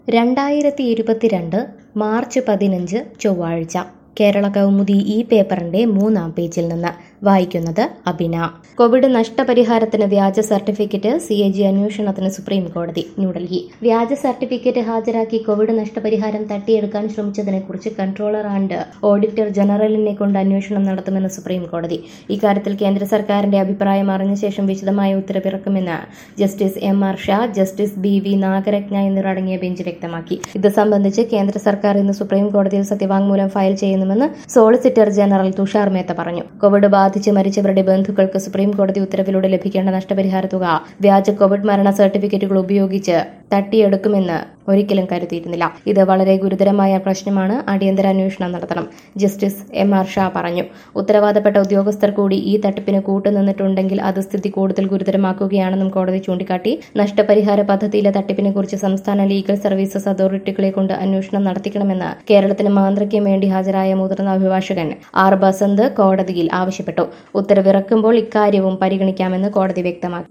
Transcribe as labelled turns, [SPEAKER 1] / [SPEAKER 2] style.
[SPEAKER 1] രണ്ടായിരത്തി ഇരുപത്തിരണ്ട് മാർച്ച് പതിനഞ്ച് ചൊവ്വാഴ്ച കേരള കൗമുദി ഈ പേപ്പറിന്റെ മൂന്നാം പേജിൽ നിന്ന് വായിക്കുന്നത് അബിന കോവിഡ് നഷ്ടപരിഹാരത്തിന് വ്യാജ സർട്ടിഫിക്കറ്റ് സി എ ജി അന്വേഷണത്തിന് സുപ്രീം കോടതി ന്യൂഡൽഹി വ്യാജ സർട്ടിഫിക്കറ്റ് ഹാജരാക്കി കോവിഡ് നഷ്ടപരിഹാരം തട്ടിയെടുക്കാൻ ശ്രമിച്ചതിനെക്കുറിച്ച് കൺട്രോളർ ആൻഡ് ഓഡിറ്റർ ജനറലിനെ കൊണ്ട് അന്വേഷണം നടത്തുമെന്ന് സുപ്രീം കോടതി ഇക്കാര്യത്തിൽ കേന്ദ്ര സർക്കാരിന്റെ അഭിപ്രായം അറിഞ്ഞ ശേഷം വിശദമായ ഉത്തരവിറക്കുമെന്ന് justice M R Shah justice B V Nagarathna എന്നിവർ അടങ്ങിയ ബെഞ്ച് വ്യക്തമാക്കി ഇത് സംബന്ധിച്ച് കേന്ദ്ര സർക്കാർ ഇന്ന് സുപ്രീം കോടതിയിൽ സത്യവാങ്മൂലം ഫയൽ ചെയ്യുന്നുവെന്ന് സോളിസിറ്റർ ജനറൽ തുഷാർ മേത്ത പറഞ്ഞു കോവിഡ് ബാധിച്ച് മരിച്ചവരുടെ ബന്ധുക്കൾക്ക് സുപ്രീം കോടതി ഉത്തരവിലൂടെ ലഭിക്കേണ്ട നഷ്ടപരിഹാര തുക വ്യാജ കോവിഡ് മരണ സർട്ടിഫിക്കറ്റുകൾ ഉപയോഗിച്ച് തട്ടിയെടുക്കുമെന്ന് ഒരിക്കലും കരുതിയിരുന്നില്ല ഇത് വളരെ ഗുരുതരമായ പ്രശ്നമാണ് അടിയന്തര അന്വേഷണം നടത്തണം ജസ്റ്റിസ് എം ആർ ഷാ പറഞ്ഞു ഉത്തരവാദപ്പെട്ട ഉദ്യോഗസ്ഥർ കൂടി ഈ തട്ടിപ്പിന് കൂട്ടുനിന്നിട്ടുണ്ടെങ്കിൽ അത് സ്ഥിതി കൂടുതൽ ഗുരുതരമാക്കുകയാണെന്നും കോടതി ചൂണ്ടിക്കാട്ടി നഷ്ടപരിഹാര പദ്ധതിയിലെ തട്ടിപ്പിനെ കുറിച്ച് സംസ്ഥാന ലീഗൽ സർവീസസ് അതോറിറ്റികളെ കൊണ്ട് അന്വേഷണം നടത്തിക്കണമെന്ന് കേരളത്തിന് മാന്ത്രിക്യം വേണ്ടി ഹാജരായ മുതിർന്ന അഭിഭാഷകൻ ആർ ബസന്ത് കോടതിയിൽ ആവശ്യപ്പെട്ടു ഉത്തരവിറക്കുമ്പോൾ ഇക്കാര്യവും പരിഗണിക്കാമെന്ന് കോടതി വ്യക്തമാക്കി